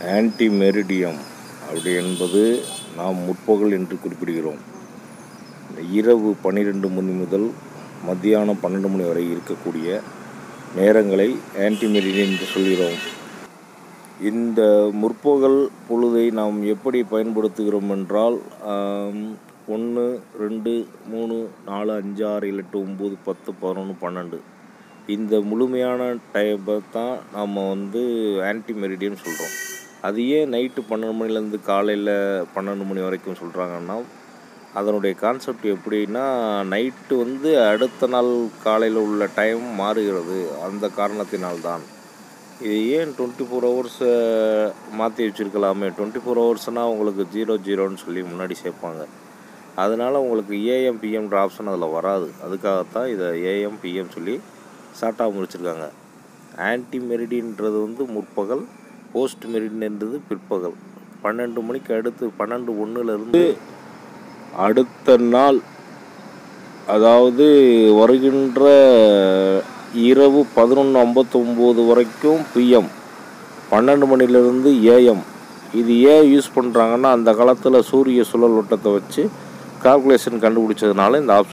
anti meridiem அப்படி என்பது நாம் முற்பகல் என்று குறிப்பிடுகிறோம் இரவு பன்னிரெண்டு மணி முதல் மத்தியானம் பன்னெண்டு மணி வரை இருக்கக்கூடிய நேரங்களை ஆன்டி மெரிடியன் என்று சொல்கிறோம் இந்த முற்பகல் பொழுதை நாம் எப்படி பயன்படுத்துகிறோம் என்றால் ஒன்று ரெண்டு மூணு நாலு அஞ்சு ஆறு ஏழு எட்டு ஒம்பது பத்து பதினொன்று பன்னெண்டு இந்த முழுமையான டைமை தான் நாம் வந்து ஆன்டி மெரிடியன் சொல்கிறோம் அது ஏன் நைட்டு பன்னெண்டு மணிலேருந்து காலையில் பன்னெண்டு மணி வரைக்கும் சொல்கிறாங்கன்னா அதனுடைய கான்செப்ட் எப்படின்னா நைட்டு வந்து அடுத்த நாள் காலையில் உள்ள டைம் மாறுகிறது அந்த காரணத்தினால்தான் இது ஏன் டுவெண்ட்டி ஃபோர் ஹவர்ஸை மாற்றி வச்சுருக்கலாமே டுவெண்ட்டி ஃபோர் ஹவர்ஸ்னால் உங்களுக்கு ஜீரோ ஜீரோன்னு சொல்லி முன்னாடி சேர்ப்பாங்க அதனால் உங்களுக்கு ஏஎம் பிஎம்ன்ற ஆப்ஷன் அதில் வராது அதுக்காகத்தான் இதை ஏஎம் பிஎம் சொல்லி ஷார்ட்டாக முடிச்சிருக்காங்க ஆன்டி மெரிடின்றது வந்து முற்பகல் போஸ்ட் மெரிடின்றது பிற்பகல் பன்னெண்டு மணிக்கு அடுத்து பன்னெண்டு ஒன்றுலேருந்து அடுத்த நாள் அதாவது வருகின்ற இரவு பதினொன்று ஐம்பத்தொம்போது வரைக்கும் பிஎம் பன்னெண்டு மணிலேருந்து ஏஎம் இது ஏன் யூஸ் பண்ணுறாங்கன்னா அந்த காலத்தில் சூரிய சுழல் வட்டத்தை வச்சு கால்குலேஷன் கண்டுபிடிச்சதுனால இந்த ஆப்ஷன்